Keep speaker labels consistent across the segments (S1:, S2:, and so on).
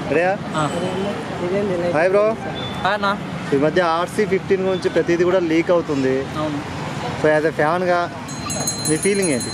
S1: రేయా hi bro
S2: అన్న
S1: ఈ మధ్య ఆర్సీ ఫిఫ్టీన్ గురించి ప్రతిదీ కూడా లీక్ అవుతుంది
S2: అవును
S1: సో యాజ్ ఎ ఫ్యాన్గా మీ ఫీలింగ్ ఏంటి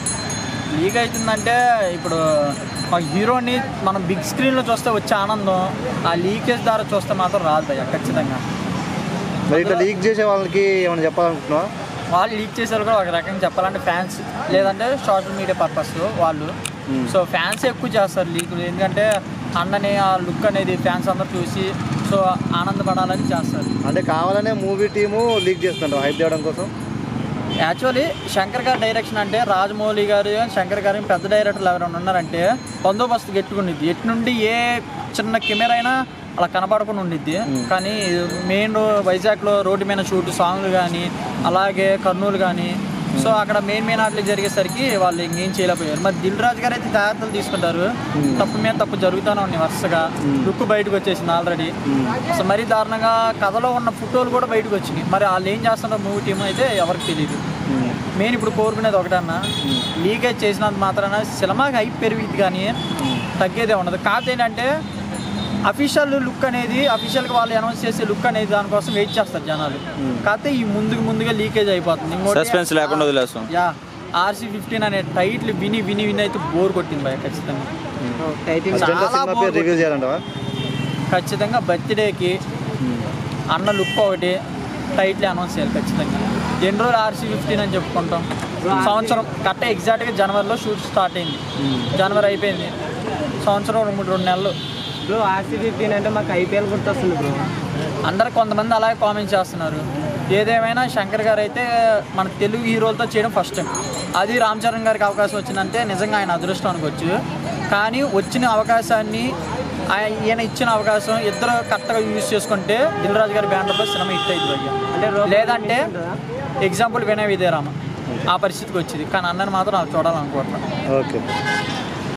S2: లీక్ అవుతుందంటే ఇప్పుడు ఒక హీరోని మనం బిగ్ స్క్రీన్లో చూస్తే వచ్చే ఆనందం ఆ లీకేజ్ ద్వారా చూస్తే మాత్రం రాదు భయ్య ఖచ్చితంగా
S1: మరి ఇట్లా లీక్ చేసే వాళ్ళకి ఏమైనా చెప్పాలనుకుంటున్నావా
S2: వాళ్ళు లీక్ చేసేవాళ్ళు కూడా ఒక రకంగా చెప్పాలంటే ఫ్యాన్స్ లేదంటే సోషల్ మీడియా పర్పస్ వాళ్ళు
S1: Hmm.
S2: సో ఫ్యాన్స్ ఎక్కువ చేస్తారు లీకులు ఎందుకంటే అన్నని ఆ లుక్ అనేది ఫ్యాన్స్ అందరూ చూసి సో ఆనందపడాలని చేస్తారు
S1: అంటే కావాలనే మూవీ టీము లీక్ చేస్తుంటారు హైప్ చేయడం కోసం
S2: యాక్చువల్లీ శంకర్ గారి డైరెక్షన్ అంటే రాజమౌళి గారు శంకర్ గారు పెద్ద డైరెక్టర్లు ఎవరైనా ఉన్నారంటే బందోబస్తు గట్టుకునిద్ది ఎటు నుండి ఏ చిన్న కెమెరా అయినా అలా కనపడకుండా ఉండిద్ది కానీ మెయిన్ వైజాగ్లో రోడ్డు మీద షూట్ సాంగ్లు కానీ అలాగే కర్నూలు కానీ సో అక్కడ మెయిన్ మెయిన్ ఆటలు జరిగేసరికి వాళ్ళు ఇంకేం చేయలేకపోయారు మరి దిల్ రాజు గారు అయితే జాగ్రత్తలు తీసుకుంటారు తప్పు మీద తప్పు జరుగుతూనే ఉన్నాయి వరుసగా లుక్ బయటకు వచ్చేసింది ఆల్రెడీ అసలు మరీ దారుణంగా కథలో ఉన్న ఫోటోలు కూడా బయటకు వచ్చినాయి మరి వాళ్ళు ఏం చేస్తున్నారో మూవీ టీం అయితే ఎవరికి తెలియదు మెయిన్ ఇప్పుడు కోరుకునేది ఒకటన్నా లీకేజ్ చేసినంత మాత్రాన సినిమాకి హైప్ పెరిగిద్ది కానీ తగ్గేదే ఉండదు కాకపోతే ఏంటంటే అఫీషియల్ లుక్ అనేది అఫీషియల్గా వాళ్ళు అనౌన్స్ చేసే లుక్ అనేది దానికోసం వెయిట్ చేస్తారు జనాలు కాకపోతే ఈ ముందుకు ముందుగా లీకేజ్ అయిపోతుంది ఇంకోటి-
S3: సస్పెన్స్ లేకుండా వదిలేస్తాం
S2: యా ఆర్సీ ఫిఫ్టీన్ అనే టైటిల్ విని విని విని అయితే బోర్ కొట్టింది భయ ఖచ్చితంగా
S1: అర్జెంట్
S2: చాలా
S1: సినిమా
S2: bore
S1: పేరు రివ్యూ చేయాలంటావా
S2: ఖచ్చితంగా బర్త్డేకి అన్న లుక్ ఒకటి టైటిల్ అనౌన్స్ చేయాలి ఖచ్చితంగా ఎన్ని రోజులు ఆర్సీ ఫిఫ్టీన్ అని చెప్పుకుంటాం సంవత్సరం కట్ట ఎగ్జాక్ట్గా జనవరిలో షూట్ స్టార్ట్ అయింది జనవరి అయిపోయింది సంవత్సరం రెండు మూడు రెండు నెలలు
S4: బ్రో ఆర్సీ ఫిఫ్టీన్ అంటే మాకు ఐపీఎల్ గుర్తొస్తుంది బ్రో
S2: అందరు కొంతమంది అలాగే కామెంట్ చేస్తున్నారు ఏదేమైనా శంకర్ గారు అయితే మన తెలుగు హీరోలతో చేయడం ఫస్ట్ టైం అది రామ్ చరణ్ గారికి అవకాశం వచ్చిందంటే నిజంగా ఆయన అదృష్టం అనుకోవచ్చు కానీ వచ్చిన అవకాశాన్ని ఆయన ఈయన ఇచ్చిన అవకాశం ఇద్దరు కరెక్ట్గా యూజ్ చేసుకుంటే దిల్ రాజు గారి బ్యానర్లో సినిమా హిట్ అయింది భయ్య
S4: అంటే రో-
S2: లేదంటే ఎగ్జాంపుల్ వినయ్ విజయరామ ఆ పరిస్థితికి వచ్చింది కానీ అన్నని మాత్రం అది చూడాలనుకోవట్లేదు
S1: ఓకే